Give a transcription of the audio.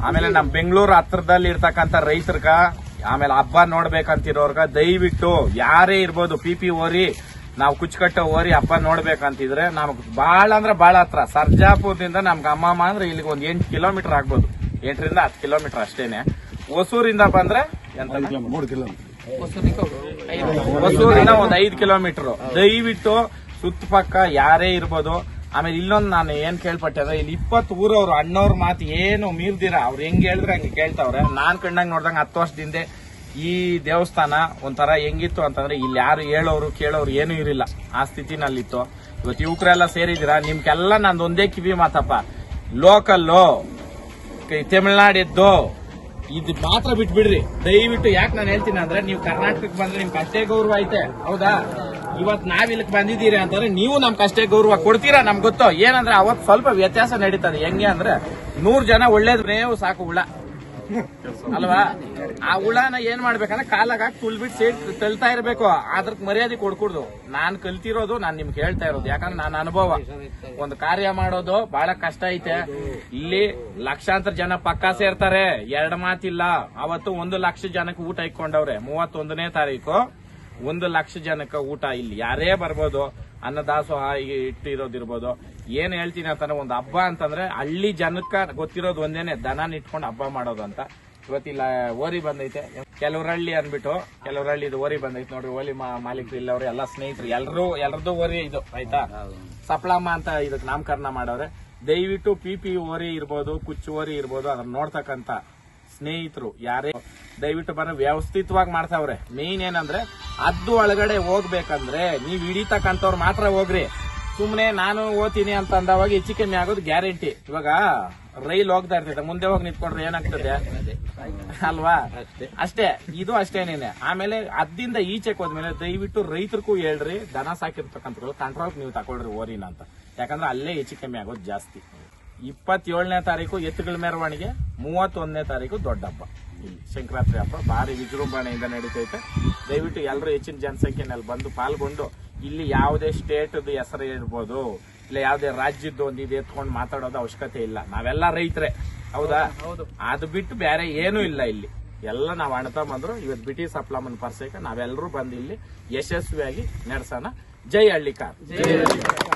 ಆಮೇಲೆ ನಮ್ ಬೆಂಗಳೂರು ಹತ್ರದಲ್ಲಿ ಇರ್ತಕ್ಕಂಥ ರೈತರ್ಗ ಆಮೇಲೆ ಹಬ್ಬ ನೋಡ್ಬೇಕಂತಿರೋರ್ಗ ದಯವಿಟ್ಟು ಯಾರೇ ಇರ್ಬೋದು ಪಿ ಪಿ ಓರಿ ನಾವು ಕುಚ್ಚಕಟ್ಟ ಓರಿ ಹಬ್ಬ ನೋಡ್ಬೇಕಂತಿದ್ರೆ ನಮ್ಗ್ ಬಾಳ ಅಂದ್ರೆ ಬಾಳ ಹತ್ರ ಸರ್ಜಾಪುರದಿಂದ ನಮ್ಗೆ ಅಮ್ಮಮ್ಮ ಅಂದ್ರೆ ಇಲ್ಲಿಗೆ ಒಂದ್ ಎಂಟು ಕಿಲೋಮೀಟರ್ ಆಗ್ಬೋದು ಎಂಟರಿಂದ ಹತ್ತು ಕಿಲೋಮೀಟರ್ ಅಷ್ಟೇನೆ ಹೊಸೂರಿಂದ ಬಂದ್ರೆ ಎಂತ ಮೂರು ಕಿಲೋಮೀಟರ್ ಹೊಸೂರಿನ ಒಂದ್ ಐದ್ ಕಿಲೋಮೀಟರ್ ದಯವಿಟ್ಟು ಸುತ್ತಪಕ್ಕ ಯಾರೇ ಇರ್ಬೋದು ಆಮೇಲೆ ಇಲ್ಲೊಂದು ನಾನು ಏನ್ ಕೇಳ್ಪಟ್ಟೆ ಅಂದ್ರೆ ಇಲ್ಲಿ ಇಪ್ಪತ್ತು ಊರವ್ರು ಅಣ್ಣವ್ರ ಮಾತು ಏನು ಮೀರ್ದಿರ ಅವ್ರು ಹೆಂಗ್ ಹೇಳಿದ್ರೆ ಹಂಗೆ ಕೇಳ್ತಾವ್ರೆ ನಾನ್ ಕಂಡಂಗ್ ನೋಡ್ದಂಗ ಹತ್ತು ವರ್ಷದಿಂದ ಈ ದೇವಸ್ಥಾನ ಒಂಥರ ಹೆಂಗಿತ್ತು ಅಂತಂದ್ರೆ ಇಲ್ಲಿ ಯಾರು ಹೇಳೋರು ಕೇಳೋರು ಏನು ಇರಿಲ್ಲ ಆ ಸ್ಥಿತಿನಲ್ಲಿತ್ತು ಇವತ್ತು ಯುವಕರೆಲ್ಲ ಸೇರಿದಿರಾ ನಿಮ್ಗೆಲ್ಲ ನಂದು ಒಂದೇ ಕಿವಿ ಮಾತಪ್ಪ ಲೋಕಲ್ಲು ತಮಿಳ್ನಾಡಿದ್ದು ಇದು ಮಾತ್ರ ಬಿಟ್ಬಿಡ್ರಿ ದಯವಿಟ್ಟು ಯಾಕೆ ನಾನು ಹೇಳ್ತೀನಿ ಅಂದ್ರೆ ನೀವು ಕರ್ನಾಟಕಕ್ಕೆ ಬಂದ್ರೆ ನಿಮ್ಗೆ ಅಷ್ಟೇ ಗೌರವ ಐತೆ ಹೌದಾ ಇವತ್ ನಾವ್ ಇಲ್ಲಿಗೆ ಬಂದಿದ್ದೀರಿ ಅಂತಂದ್ರೆ ನೀವು ನಮ್ಗೆ ಅಷ್ಟೇ ಗೌರವ ಕೊಡ್ತೀರಾ ನಮ್ಗೆ ಗೊತ್ತು ಏನಂದ್ರೆ ಅವತ್ ಸ್ವಲ್ಪ ವ್ಯತ್ಯಾಸ ನಡೀತದೆ ಹೆಂಗೆ ಅಂದ್ರೆ ನೂರ್ ಜನ ಒಳ್ಳೇದ್ ಮೇವು ಸಾಕು ಹುಳ ಅಲ್ವಾ ಆ ಹುಳನ ಏನ್ ಮಾಡ್ಬೇಕಂದ್ರೆ ಕಾಲಾಗ ಹಾಕಿ ತುಳ್ಬಿಟ್ಟು ಸೇಡ್ ತಳ್ತಾ ಇರ್ಬೇಕು ಅದ್ರಕ್ ಮರ್ಯಾದೆ ಕೊಡ್ಕೂಡ್ದು ನಾನ್ ಕಲ್ತಿರೋದು ನಾನ್ ನಿಮ್ಗೆ ಹೇಳ್ತಾ ಇರೋದು ಯಾಕಂದ್ರೆ ನನ್ನ ಅನುಭವ ಒಂದು ಕಾರ್ಯ ಮಾಡೋದು ಬಹಳ ಕಷ್ಟ ಐತೆ ಇಲ್ಲಿ ಲಕ್ಷಾಂತರ ಜನ ಪಕ್ಕ ಸೇರ್ತಾರೆ ಎರಡ್ ಮಾತಿಲ್ಲ ಅವತ್ತು ಒಂದು ಲಕ್ಷ ಜನಕ್ಕೆ ಊಟ ಇಟ್ಕೊಂಡವ್ರೆ ಮೂವತ್ತೊಂದನೇ ತಾರೀಕು ಒಂದು ಲಕ್ಷ ಜನಕ್ಕೆ ಊಟ ಇಲ್ಲಿ ಯಾರೇ ಬರ್ಬೋದು ಅನ್ನದಾಸೋಹ ಈಗ ಇಟ್ಟಿರೋದಿರ್ಬೋದು ಏನ್ ಹೇಳ್ತೀನಿ ಅಂತಂದ್ರೆ ಒಂದು ಹಬ್ಬ ಅಂತಂದ್ರೆ ಹಳ್ಳಿ ಜನಕ್ಕ ಗೊತ್ತಿರೋದು ಒಂದೇನೆ ದನ ಇಟ್ಕೊಂಡು ಹಬ್ಬ ಮಾಡೋದು ಅಂತ ಇವತ್ತಿಲ್ಲ ಓರಿ ಬಂದೈತೆ ಕೆಲವ್ರ ಹಳ್ಳಿ ಅನ್ಬಿಟ್ಟು ಕೆಲವ್ರ ಹಳ್ಳಿ ಇದು ಓರಿ ಬಂದೈತೆ ನೋಡ್ರಿ ಓಲಿ ಮಾ- ಮಾಲೀಕರು ಇಲ್ಲವ್ರು ಎಲ್ಲ ಸ್ನೇಹಿತರು ಎಲ್ರು ಎಲ್ರದ್ದು ಓರಿ ಇದು ಆಯ್ತಾ ಸಪ್ಲಮ್ಮ ಅಂತ ಇದಕ್ಕೆ ನಾಮಕರಣ ಮಾಡವ್ರೆ ದಯವಿಟ್ಟು ಪಿ ಪಿ ಓರಿ ಇರ್ಬೋದು ಕುಚ್ಚು ಓರಿ ಇರ್ಬೋದು ಅದನ್ನ ನೋಡ್ತಕ್ಕಂತ ಸ್ನೇಹಿತರು ಯಾರೇ ದಯವಿಟ್ಟು ಬಂದ್ರೆ ವ್ಯವಸ್ಥಿತವಾಗಿ ಮಾಡ್ತಾವ್ರೆ ಮೇನ್ ಏನಂದ್ರೆ ಅದ್ದು ಒಳಗಡೆ ಹೋಗ್ಬೇಕಂದ್ರೆ ನೀವ್ ಹಿಡಿತಕ್ಕಂಥವ್ರು ಮಾತ್ರ ಹೋಗ್ರಿ ಸುಮ್ನೆ ನಾನು ಓದ್ತೀನಿ ಅಂತ ಅಂದವಾಗ ಹೆಚ್ಚು ಕಮ್ಮಿ ಆಗೋದು ಗ್ಯಾರಂಟಿ ಇವಾಗ ರೈಲ್ ಹೋಗ್ತಾ ಇರ್ತೈತೆ ಮುಂದೆ ಹೋಗಿ ನಿಂತ್ಕೊಂಡ್ರೆ ಏನಾಗ್ತದೆ ಅಲ್ವಾ ಅಷ್ಟೇ ಇದು ಅಷ್ಟೇನೇನೆ ಆಮೇಲೆ ಅದ್ದಿಂದ ಈಚೆಗೆ ಹೋದ್ಮೇಲೆ ದಯವಿಟ್ಟು ರೈತರಿಗೂ ಹೇಳ್ರಿ ದನ ಸಾಕಿರ್ತಕ್ಕಂಥ ಕಂಟ್ರೋಲ್ ನೀವು ತಗೊಳ್ರಿ ಓರಿನ ಅಂತ ಯಾಕಂದ್ರೆ ಅಲ್ಲೇ ಹೆಚ್ಚು ಕಮ್ಮಿ ಆಗೋದು ಜಾಸ್ತಿ ಇಪ್ಪತ್ತೇಳನೇ ತಾರೀಕು ಎತ್ತುಗಳ ಮೆರವಣಿಗೆ ಮೂವತ್ತೊಂದನೇ ತಾರೀಕು ದೊಡ್ಡ ಹಬ್ಬ ಇಲ್ಲಿ ಸಂಕ್ರಾಂತಿ ಹಬ್ಬ ಭಾರಿ ವಿಜೃಂಭಣೆಯಿಂದ ನಡೀತೈತೆ ದಯವಿಟ್ಟು ಎಲ್ಲರೂ ಹೆಚ್ಚಿನ ಜನಸಂಖ್ಯೆನಲ್ಲಿ ಬಂದು ಪಾಲ್ಗೊಂಡು ಇಲ್ಲಿ ಯಾವುದೇ ಸ್ಟೇಟ್ ಹೆಸರು ಇರ್ಬೋದು ಇಲ್ಲ ಯಾವುದೇ ರಾಜ್ಯದ್ದು ಒಂದು ಇದು ಎತ್ಕೊಂಡು ಮಾತಾಡೋದು ಅವಶ್ಯಕತೆ ಇಲ್ಲ ನಾವೆಲ್ಲ ರೈತರೇ ಹೌದಾ ಅದು ಬಿಟ್ಟು ಬೇರೆ ಏನೂ ಇಲ್ಲ ಇಲ್ಲಿ ಎಲ್ಲ ನಾವು ಅಣ್ತಾ ಬಂದ್ರು ಇವತ್ತು ಬಿಟಿ ಸಪ್ಲಮನ್ ಪರ್ಸಕ್ಕೆ ನಾವೆಲ್ಲರೂ ಬಂದು ಇಲ್ಲಿ ಯಶಸ್ವಿಯಾಗಿ ನಡೆಸೋಣ ಜೈ ಹಳ್ಳಿಕಾರ್